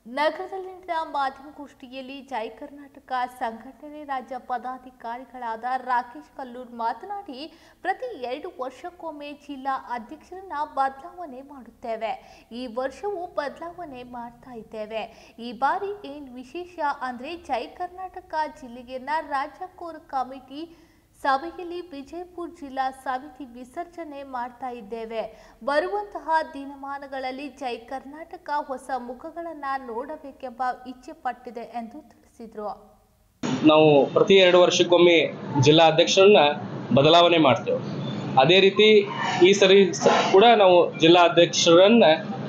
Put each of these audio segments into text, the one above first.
ನಗರದಲ್ಲಿ ನಡೆದ ಮಾಧ್ಯಮಗೋಷ್ಠಿಯಲ್ಲಿ ಜೈ ಕರ್ನಾಟಕ ಸಂಘಟನೆ ರಾಜ್ಯ ಪದಾಧಿಕಾರಿಗಳಾದ ರಾಕೇಶ್ ಕಲ್ಲೂರ್ ಮಾತನಾಡಿ ಪ್ರತಿ ಎರಡು ವರ್ಷಕ್ಕೊಮ್ಮೆ ಜಿಲ್ಲಾ ಅಧ್ಯಕ್ಷರನ್ನ ಬದಲಾವಣೆ ಮಾಡುತ್ತೇವೆ ಈ ವರ್ಷವೂ ಬದಲಾವಣೆ ಮಾಡ್ತಾ ಇದ್ದೇವೆ ಈ ಬಾರಿ ಏನ್ ವಿಶೇಷ ಅಂದ್ರೆ ಜೈ ಕರ್ನಾಟಕ ಜಿಲ್ಲೆಯನ್ನ ರಾಜ್ಯ ಕೋರ್ ಕಮಿಟಿ ಸಭೆಯಲ್ಲಿ ವಿಜಯಪುರ ಜಿಲ್ಲಾ ಸಮಿತಿ ವಿಸರ್ಜನೆ ಮಾಡ್ತಾ ಇದ್ದೇವೆ ಬರುವಂತಹ ದಿನಮಾನಗಳಲ್ಲಿ ಜೈ ಕರ್ನಾಟಕ ಹೊಸ ಮುಖಗಳನ್ನ ನೋಡಬೇಕೆಂಬ ಇಚ್ಛೆ ಪಟ್ಟಿದೆ ಎಂದು ತಿಳಿಸಿದರು ನಾವು ಪ್ರತಿ ಎರಡು ವರ್ಷಕ್ಕೊಮ್ಮೆ ಜಿಲ್ಲಾ ಅಧ್ಯಕ್ಷರನ್ನ ಬದಲಾವಣೆ ಮಾಡ್ತೇವೆ ಅದೇ ರೀತಿ ಈ ಸರಿ ಸ- ಕೂಡ ನಾವು ಜಿಲ್ಲಾ ಅಧ್ಯಕ್ಷರನ್ನ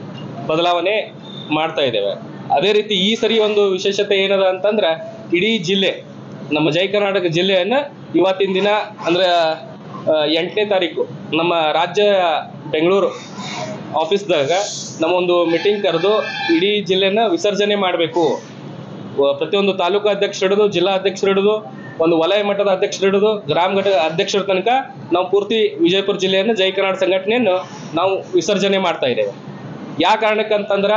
ಬದಲಾವಣೆ ಮಾಡ್ತಾ ಇದ್ದೇವೆ ಅದೇ ರೀತಿ ಈ ಸರಿ ಒಂದು ವಿಶೇಷತೆ ಏನದ ಅಂತಂದ್ರೆ ಇಡೀ ಜಿಲ್ಲೆ ನಮ್ಮ ಜೈ ಕರ್ನಾಟಕ ಜಿಲ್ಲೆಯನ್ನ ಇವತ್ತಿನ ದಿನ ಅಂದ್ರೆ ಆ, ಎಂಟನೇ ತಾರೀಕು ನಮ್ಮ ರಾಜ್ಯ ಬೆಂಗಳೂರು ಆಫೀಸ್ದಾಗ ನಮ್ಮೊಂದು ಮೀಟಿಂಗ್ ಕರೆದು ಇಡೀ ಜಿಲ್ಲೆನ ವಿಸರ್ಜನೆ ಮಾಡಬೇಕು ವ- ಪ್ರತಿಯೊಂದು ತಾಲೂಕು ಅಧ್ಯಕ್ಷರು ಹಿಡಿದು ಜಿಲ್ಲಾ ಅಧ್ಯಕ್ಷರು ಹಿಡಿದು ಒಂದು ವಲಯ ಮಟ್ಟದ ಅಧ್ಯಕ್ಷರು ಹಿಡಿದು ಗ್ರಾಮ ಘಟ ಅಧ್ಯಕ್ಷರ ತನಕ ನಾವು ಪೂರ್ತಿ ವಿಜಯಪುರ ಜಿಲ್ಲೆಯನ್ನು ಜೈ ಕರ್ನಾಟಕ ಸಂಘಟನೆಯನ್ನು ನಾವು ವಿಸರ್ಜನೆ ಮಾಡ್ತಾ ಇದ್ದೇವೆ ಯಾವ ಕಾರಣಕ್ಕಂತಂದ್ರ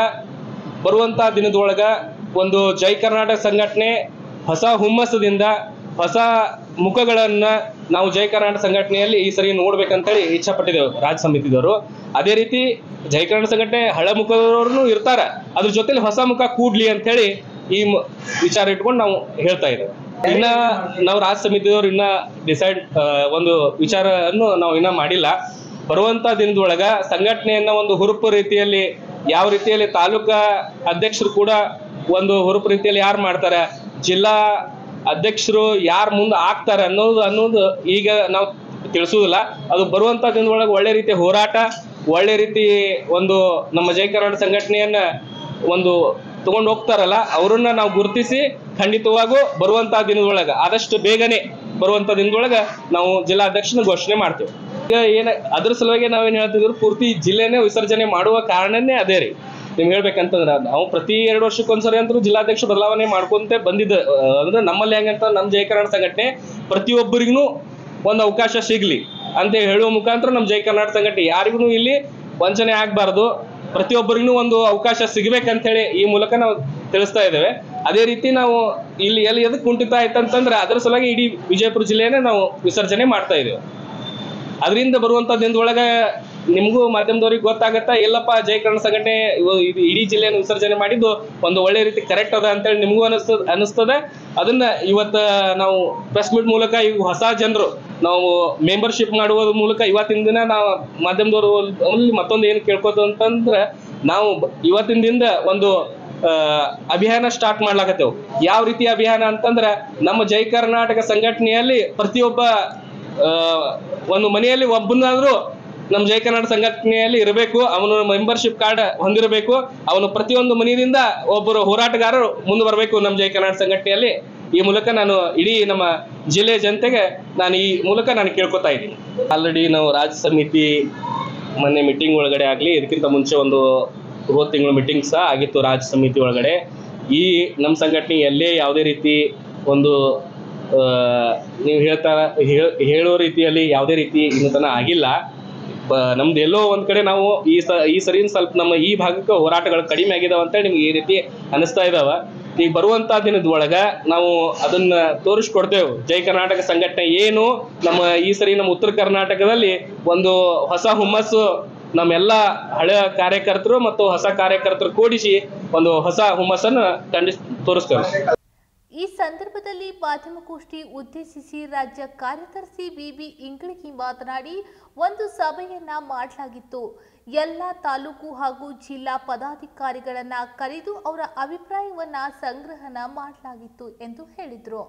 ಬರುವಂತ ದಿನದೊಳಗ ಒಂದು ಜೈ ಕರ್ನಾಟಕ ಸಂಘಟನೆ ಹೊಸ ಹುಮ್ಮಸ್ಸದಿಂದ ಹೊಸ ಮುಖಗಳನ್ನ ನಾವು ಜೈ ಕರ್ನಾಟಕ ಸಂಘಟನೆಯಲ್ಲಿ ಈ ಸರಿ ನೋಡ್ಬೇಕಂತೇಳಿ ಇಚ್ಛಪಟ್ಟಿದ್ದೆವು ರಾಜ್ಯ ಸಮಿತಿದವರು ಅದೇ ರೀತಿ ಜೈ ಕರ್ನಾಟಕ ಸಂಘಟನೆ ಹಳ ಮುಖದವ್ರು ಇರ್ತಾರ ಅದ್ರ ಜೊತೆಲಿ ಹೊಸ ಮುಖ ಕೂಡ್ಲಿ ಅಂತೇಳಿ ಈ ಮ- ವಿಚಾರ ಇಟ್ಕೊಂಡು ನಾವು ಹೇಳ್ತಾ ಇದ್ದೇವೆ ಇನ್ನ ನಾವು ರಾಜ್ಯ ಸಮಿತಿದವರು ಇನ್ನ ಡಿಸೈಡ್ ಒಂದು ವಿಚಾರವನ್ನು ನಾವು ಇನ್ನ ಮಾಡಿಲ್ಲ ಬರುವಂತ ದಿನದೊಳಗ ಸಂಘಟನೆಯನ್ನ ಒಂದು ಹುರುಪು ರೀತಿಯಲ್ಲಿ ಯಾವ ರೀತಿಯಲ್ಲಿ ತಾಲೂಕಾ ಅಧ್ಯಕ್ಷರು ಕೂಡ ಒಂದು ಹುರುಪು ರೀತಿಯಲ್ಲಿ ಯಾರು ಮಾಡ್ತಾರೆ ಜಿಲ್ಲಾ ಅಧ್ಯಕ್ಷರು ಯಾರು ಮುಂದೆ ಆಗ್ತಾರೆ ಅನ್ನೋದು ಅನ್ನೋದು ಈಗ ನಾವು ತಿಳಿಸುವುದಿಲ್ಲ ಅದು ಬರುವಂತ ದಿನದೊಳಗೆ ಒಳ್ಳೆ ರೀತಿಯ ಹೋರಾಟ ಒಳ್ಳೆ ರೀತಿ ಒಂದು ನಮ್ಮ ಜೈ ಕರ್ನಾಟಕ ಸಂಘಟನೆಯನ್ನ ಒಂದು ತಗೊಂಡು ಹೋಗ್ತಾರಲ್ಲ ಅವರನ್ನ ನಾವು ಗುರುತಿಸಿ ಖಂಡಿತವಾಗೂ ಬರುವಂತ ದಿನದೊಳಗ ಆದಷ್ಟು ಬೇಗನೆ ಬರುವಂತ ದಿನದೊಳಗ ನಾವು ಜಿಲ್ಲಾ ಅಧ್ಯಕ್ಷನ ಘೋಷಣೆ ಮಾಡ್ತೇವೆ ಈಗ ಏನ ಅದ್ರ ಸಲುವಾಗಿ ನಾವೇನ್ ಹೇಳ್ತಿದ್ರು ಪೂರ್ತಿ ಜಿಲ್ಲೆನೇ ವಿಸರ್ಜನೆ ಮಾಡುವ ಕಾರಣನೇ ಅದೇ ರೀ ನಿಮ್ಗೆ ಹೇಳ್ಬೇಕಂತಂದ್ರ ನಾವು ಪ್ರತಿ ಎರಡು ವರ್ಷಕ್ಕೊಂದ್ಸರಿ ಅಂತೂ ಜಿಲ್ಲಾಧ್ಯಕ್ಷ ಬದಲಾವಣೆ ಮಾಡ್ಕೊಂತ ಬಂದಿದ್ದ ಆ, ಅಂದ್ರೆ ನಮ್ಮಲ್ಲಿ ಹೆಂಗಂತ ನಮ್ಮ ಜಯ ಕರ್ನಾಟಕ ಸಂಘಟನೆ ಪ್ರತಿಯೊಬ್ಬರಿಗೂ ಒಂದು ಅವಕಾಶ ಸಿಗ್ಲಿ ಅಂತ ಹೇಳುವ ಮುಖಾಂತರ ನಮ್ಮ ಜೈ ಕರ್ನಾಟಕ ಸಂಘಟನೆ ಯಾರಿಗೂ ಇಲ್ಲಿ ವಂಚನೆ ಆಗ್ಬಾರ್ದು ಪ್ರತಿಯೊಬ್ಬರಿಗೂ ಒಂದು ಅವಕಾಶ ಸಿಗ್ಬೇಕಂತ ಹೇಳಿ ಈ ಮೂಲಕ ನಾವು ತಿಳಿಸ್ತಾ ಇದ್ದೇವೆ ಅದೇ ರೀತಿ ನಾವು ಇಲ್ಲಿ ಎಲ್ಲಿ ಎದಕ್ಕೆ ಕುಂಠಿತ ಆಯ್ತಂತಂದ್ರೆ ಅದರ ಸಲುವಾಗಿ ಇಡೀ ವಿಜಯಪುರ ಜಿಲ್ಲೆಯನ್ನ ನಾವು ವಿಸರ್ಜನೆ ಮಾಡ್ತಾ ಇದ್ದೇವೆ ಅದರಿಂದ ಬರುವಂತ ದಿನದೊಳಗೆ ನಿಮಗೂ ಮಾಧ್ಯಮದವ್ರಿಗೆ ಗೊತ್ತಾಗತ್ತಾ ಎಲ್ಲಪ್ಪ ಜೈ ಕರ್ನಾಟಕ ಸಂಘಟನೆ ಇವು- ಇದು ಇಡೀ ಜಿಲ್ಲೆಯನ್ನು ವಿಸರ್ಜನೆ ಮಾಡಿದ್ದು ಒಂದು ಒಳ್ಳೆ ರೀತಿ ಕರೆಕ್ಟ್ ಅದ ಅಂತೇಳಿ ನಿಮಗೂ ಅನಿಸ್ತದ ಅನಿಸ್ತದೆ ಅದನ್ನ ಇವತ್ತ ನಾವು ಪ್ರೆಸ್ ಮೀಟ್ ಮೂಲಕ ಈಗ ಹೊಸ ಜನರು ನಾವು ಮೆಂಬರ್ಶಿಪ್ ಮಾಡುವ ಮೂಲಕ ಇವತ್ತಿನ ದಿನ ನಾವು ಮಾಧ್ಯಮದವರು ಅಲ್ಲಿ ಮತ್ತೊಂದು ಏನು ಕೇಳ್ಕೋದು ಅಂತಂದ್ರೆ ನಾವು ಬ- ಇವತ್ತಿನ ದಿನದ ಒಂದು ಆ, ಅಭಿಯಾನ ಸ್ಟಾರ್ಟ್ ಮಾಡ್ಲಾಕತ್ತೇವು ಯಾವ ರೀತಿ ಅಭಿಯಾನ ಅಂತಂದ್ರೆ ನಮ್ಮ ಜೈ ಕರ್ನಾಟಕ ಸಂಘಟನೆಯಲ್ಲಿ ಪ್ರತಿಯೊಬ್ಬ ಆ, ಒಂದು ಮನೆಯಲ್ಲಿ ಒಬ್ಬನಾದ್ರೂ ನಮ್ಮ ಜೈ ಕರ್ನಾಟಕ ಸಂಘಟನೆಯಲ್ಲಿ ಇರಬೇಕು ಅವನು ಮೆಂಬರ್ಶಿಪ್ ಕಾರ್ಡ್ ಹೊಂದಿರಬೇಕು ಅವನು ಪ್ರತಿಯೊಂದು ಮನೆಯಿಂದ ಒಬ್ಬರು ಹೋರಾಟಗಾರರು ಮುಂದೆ ಬರಬೇಕು ನಮ್ಮ ಜೈ ಕರ್ನಾಟಕ ಸಂಘಟನೆಯಲ್ಲಿ ಈ ಮೂಲಕ ನಾನು ಇಡೀ ನಮ್ಮ ಜಿಲ್ಲೆಯ ಜನತೆಗೆ ನಾನು ಈ ಮೂಲಕ ನಾನು ಕೇಳ್ಕೊತಾ ಇದ್ದೀನಿ ಆಲ್ರೆಡಿ ನಾವು ರಾಜ್ಯ ಸಮಿತಿ ಮೊನ್ನೆ ಮೀಟಿಂಗ್ ಒಳಗಡೆ ಆಗಲಿ ಇದಕ್ಕಿಂತ ಮುಂಚೆ ಒಂದು ಹೋದ ತಿಂಗಳು ಮೀಟಿಂಗ್ ಸಹ ಆಗಿತ್ತು ರಾಜ್ಯ ಸಮಿತಿ ಒಳಗಡೆ ಈ ನಮ್ಮ ಸಂಘಟನೆ ಎಲ್ಲೇ ಯಾವುದೇ ರೀತಿ ಒಂದು ಆ, ನೀವು ಹೇಳ್ತಾ ಹೇಳ್- ಹೇಳೋ ರೀತಿಯಲ್ಲಿ ಯಾವುದೇ ರೀತಿ ಇನ್ನೂ ತನಕ ಆಗಿಲ್ಲ ಬ- ನಮ್ದು ಎಲ್ಲೋ ಒಂದ್ ಕಡೆ ನಾವು ಈ ಸ ಈ ಸರಿ ಸ್ವಲ್ಪ ನಮ್ಮ ಈ ಭಾಗಕ್ಕೆ ಹೋರಾಟಗಳು ಕಡಿಮೆ ಆಗಿದಾವ ಅಂತೇಳಿ ನಿಮ್ಗೆ ಈ ರೀತಿ ಅನಿಸ್ತಾ ಇದಾವ ಈಗ ಬರುವಂತ ದಿನದ ಒಳಗ ನಾವು ಅದನ್ನ ತೋರಿಸ್ಕೊಡ್ತೇವೆ ಜೈ ಕರ್ನಾಟಕ ಸಂಘಟನೆ ಏನು ನಮ್ಮ ಈ ಸರಿ ನಮ್ಮ ಉತ್ತರ ಕರ್ನಾಟಕದಲ್ಲಿ ಒಂದು ಹೊಸ ಹುಮ್ಮಸ್ಸು ನಮ್ಮೆಲ್ಲ ಹಳೆಯ ಕಾರ್ಯಕರ್ತರು ಮತ್ತು ಹೊಸ ಕಾರ್ಯಕರ್ತರು ಕೂಡಿಸಿ ಒಂದು ಹೊಸ ಹುಮ್ಮಸ್ಸನ್ನು ಖಂಡಿಸ್ ತೋರಿಸ್ತೇವೆ ಈ ಸಂದರ್ಭದಲ್ಲಿ ಮಾಧ್ಯಮಗೋಷ್ಠಿ ಉದ್ದೇಶಿಸಿ ರಾಜ್ಯ ಕಾರ್ಯದರ್ಶಿ ಬಿಬಿ ಇಂಗಳಗಿ ಮಾತನಾಡಿ ಒಂದು ಸಭೆಯನ್ನ ಮಾಡಲಾಗಿತ್ತು ಎಲ್ಲ ತಾಲೂಕು ಹಾಗೂ ಜಿಲ್ಲಾ ಪದಾಧಿಕಾರಿಗಳನ್ನ ಕರೆದು ಅವರ ಅಭಿಪ್ರಾಯವನ್ನ ಸಂಗ್ರಹಣ ಮಾಡಲಾಗಿತ್ತು ಎಂದು ಹೇಳಿದರು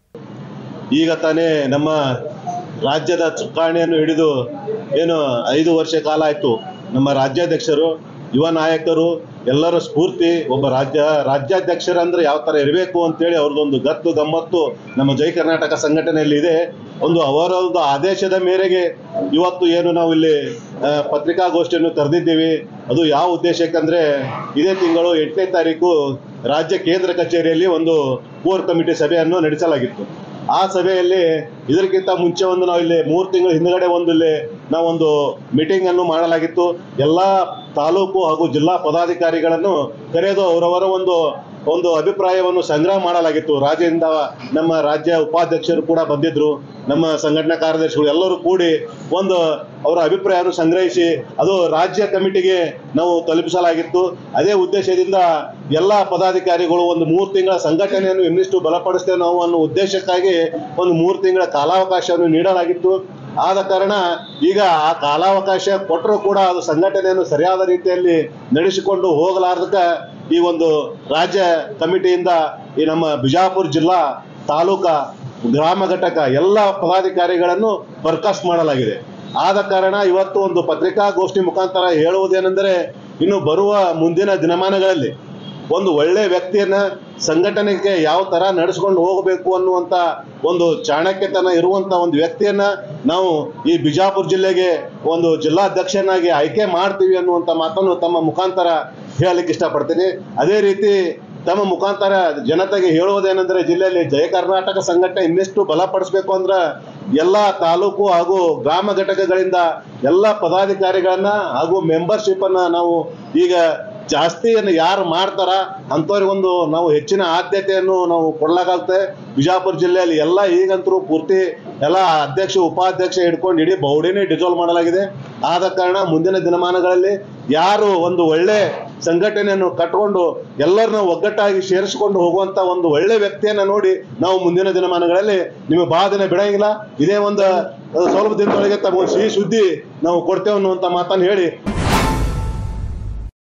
ಈಗ ತಾನೇ ನಮ್ಮ ರಾಜ್ಯದ ಚುಕ್ಕಾಣಿಯನ್ನು ಹಿಡಿದು ಏನು ಐದು ವರ್ಷ ಕಾಲ ಆಯಿತು ನಮ್ಮ ರಾಜ್ಯಾಧ್ಯಕ್ಷರು ಯುವ ನಾಯಕರು ಎಲ್ಲರ ಸ್ಫೂರ್ತಿ ಒಬ್ಬ ರಾಜ್ಯ ರಾಜ್ಯಾಧ್ಯಕ್ಷರಂದ್ರೆ ಯಾವ ಥರ ಇರಬೇಕು ಅಂತೇಳಿ ಅವ್ರದ್ದೊಂದು ಗತ್ತು ಗಮ್ಮತ್ತು ನಮ್ಮ ಜೈ ಕರ್ನಾಟಕ ಸಂಘಟನೆಯಲ್ಲಿ ಇದೆ ಒಂದು ಅವರದ್ದು ಆದೇಶದ ಮೇರೆಗೆ ಇವತ್ತು ಏನು ನಾವು ಇಲ್ಲಿ ಆ, ಪತ್ರಿಕಾಗೋಷ್ಠಿಯನ್ನು ಕರೆದಿದ್ದೀವಿ ಅದು ಯಾವ ಉದ್ದೇಶಕ್ಕಂದ್ರೆ ಇದೇ ತಿಂಗಳು ಎಂಟನೇ ತಾರೀಕು ರಾಜ್ಯ ಕೇಂದ್ರ ಕಚೇರಿಯಲ್ಲಿ ಒಂದು ಕೋರ್ ಕಮಿಟಿ ಸಭೆಯನ್ನು ನಡೆಸಲಾಗಿತ್ತು ಆ ಸಭೆಯಲ್ಲಿ ಇದಕ್ಕಿಂತ ಮುಂಚೆ ಒಂದು ನಾವು ಇಲ್ಲಿ ಮೂರು ತಿಂಗಳ ಹಿಂದ್ಗಡೆ ಒಂದು ಇಲ್ಲಿ ನಾವೊಂದು ಮೀಟಿಂಗ್ ಅನ್ನು ಮಾಡಲಾಗಿತ್ತು ಎಲ್ಲ ತಾಲೂಕು ಹಾಗೂ ಜಿಲ್ಲಾ ಪದಾಧಿಕಾರಿಗಳನ್ನು ಕರೆದು ಅವರವರ ಒಂದು ಒಂದು ಅಭಿಪ್ರಾಯವನ್ನು ಸಂಗ್ರಹ ಮಾಡಲಾಗಿತ್ತು ರಾಜ್ಯದಿಂದ ನಮ್ಮ ರಾಜ್ಯ ಉಪಾಧ್ಯಕ್ಷರು ಕೂಡ ಬಂದಿದ್ರು ನಮ್ಮ ಸಂಘಟನಾ ಕಾರ್ಯದರ್ಶಿಗಳು ಎಲ್ಲರೂ ಕೂಡಿ ಒಂದು ಅವರ ಅಭಿಪ್ರಾಯವನ್ನು ಸಂಗ್ರಹಿಸಿ ಅದು ರಾಜ್ಯ ಕಮಿಟಿಗೆ ನಾವು ತಲುಪಿಸಲಾಗಿತ್ತು ಅದೇ ಉದ್ದೇಶದಿಂದ ಎಲ್ಲ ಪದಾಧಿಕಾರಿಗಳು ಒಂದು ಮೂರು ತಿಂಗಳ ಸಂಘಟನೆಯನ್ನು ಇನ್ನಿಷ್ಟು ಬಲಪಡಿಸ್ತೇವೆ ನಾವು ಅನ್ನೋ ಉದ್ದೇಶಕ್ಕಾಗಿ ಒಂದು ಮೂರು ತಿಂಗಳ ಕಾಲಾವಕಾಶವನ್ನು ನೀಡಲಾಗಿತ್ತು ಆದ ಕಾರಣ ಈಗ ಆ ಕಾಲಾವಕಾಶ ಕೊಟ್ಟರೂ ಕೂಡ ಅದು ಸಂಘಟನೆಯನ್ನು ಸರಿಯಾದ ರೀತಿಯಲ್ಲಿ ನಡೆಸಿಕೊಂಡು ಹೋಗಲಾರ್ದಕ್ಕ ಈ ಒಂದು ರಾಜ್ಯ ಕಮಿಟಿಯಿಂದ ಈ ನಮ್ಮ ಬಿಜಾಪುರ ಜಿಲ್ಲಾ ತಾಲೂಕಾ ಗ್ರಾಮ ಘಟಕ ಎಲ್ಲ ಪದಾಧಿಕಾರಿಗಳನ್ನು ಬರ್ಖಾಸ್ತ್ ಮಾಡಲಾಗಿದೆ ಆದ ಕಾರಣ ಇವತ್ತು ಒಂದು ಪತ್ರಿಕಾಗೋಷ್ಠಿ ಮುಖಾಂತರ ಹೇಳುವುದೇನೆಂದರೆ ಇನ್ನು ಬರುವ ಮುಂದಿನ ದಿನಮಾನಗಳಲ್ಲಿ ಒಂದು ಒಳ್ಳೆ ವ್ಯಕ್ತಿಯನ್ನ ಸಂಘಟನೆಗೆ ಯಾವ ತರ ನಡೆಸ್ಕೊಂಡು ಹೋಗಬೇಕು ಅನ್ನುವಂತ ಒಂದು ಚಾಣಕ್ಯತನ ಇರುವಂತ ಒಂದು ವ್ಯಕ್ತಿಯನ್ನ ನಾವು ಈ ಬಿಜಾಪುರ ಜಿಲ್ಲೆಗೆ ಒಂದು ಜಿಲ್ಲಾಧ್ಯಕ್ಷನಾಗಿ ಆಯ್ಕೆ ಮಾಡ್ತೀವಿ ಅನ್ನುವಂತ ಮಾತನ್ನು ತಮ್ಮ ಮುಖಾಂತರ ಹೇಳಲಿಕ್ಕೆ ಇಷ್ಟಪಡ್ತೀನಿ ಅದೇ ರೀತಿ ತಮ್ಮ ಮುಖಾಂತರ ಜನತೆಗೆ ಹೇಳುವುದೇನೆಂದ್ರೆ ಜಿಲ್ಲೆಯಲ್ಲಿ ಜಯ ಕರ್ನಾಟಕ ಸಂಘಟನೆ ಇನ್ನೆಷ್ಟು ಬಲಪಡಿಸಬೇಕು ಅಂದ್ರೆ ಎಲ್ಲ ತಾಲೂಕು ಹಾಗೂ ಗ್ರಾಮ ಘಟಕಗಳಿಂದ ಎಲ್ಲ ಪದಾಧಿಕಾರಿಗಳನ್ನ ಹಾಗೂ ಮೆಂಬರ್ಶಿಪ್ ಅನ್ನ ನಾವು ಈಗ ಜಾಸ್ತಿಯನ್ನು ಯಾರು ಮಾಡ್ತಾರ ಅಂಥವ್ರಿಗೊಂದು ನಾವು ಹೆಚ್ಚಿನ ಆದ್ಯತೆಯನ್ನು ನಾವು ಕೊಡ್ಲಾಗುತ್ತೆ ಬಿಜಾಪುರ ಜಿಲ್ಲೆಯಲ್ಲಿ ಎಲ್ಲ ಈಗಂತರೂ ಪೂರ್ತಿ ಎಲ್ಲ ಅಧ್ಯಕ್ಷ ಉಪಾಧ್ಯಕ್ಷ ಹಿಡ್ಕೊಂಡು ಇಡೀ ಬೌಡಿನೇ ಡಿಸಾಲ್ವ್ ಮಾಡಲಾಗಿದೆ ಆದ ಕಾರಣ ಮುಂದಿನ ದಿನಮಾನಗಳಲ್ಲಿ ಯಾರು ಒಂದು ಒಳ್ಳೆ ಸಂಘಟನೆಯನ್ನು ಕಟ್ಕೊಂಡು ಎಲ್ಲರನ್ನ ಒಗ್ಗಟ್ಟಾಗಿ ಸೇರಿಸಿಕೊಂಡು ಹೋಗುವಂತ ಒಂದು ಒಳ್ಳೆ ವ್ಯಕ್ತಿಯನ್ನ ನೋಡಿ ನಾವು ಮುಂದಿನ ದಿನಮಾನಗಳಲ್ಲಿ ನಿಮಗೆ ಬಹಳ ದಿನ ಬಿಡಂಗಿಲ್ಲ ಇದೇ ಒಂದು ಅಹ್, ಸ್ವಲ್ಪ ದಿನದೊಳಗೆ ತಮ್ಮ ಸಿಹಿ ಸುದ್ದಿ ನಾವು ಕೊಡ್ತೇವೆ ಅನ್ನುವಂತ ಮಾತನ್ನು ಹೇಳಿ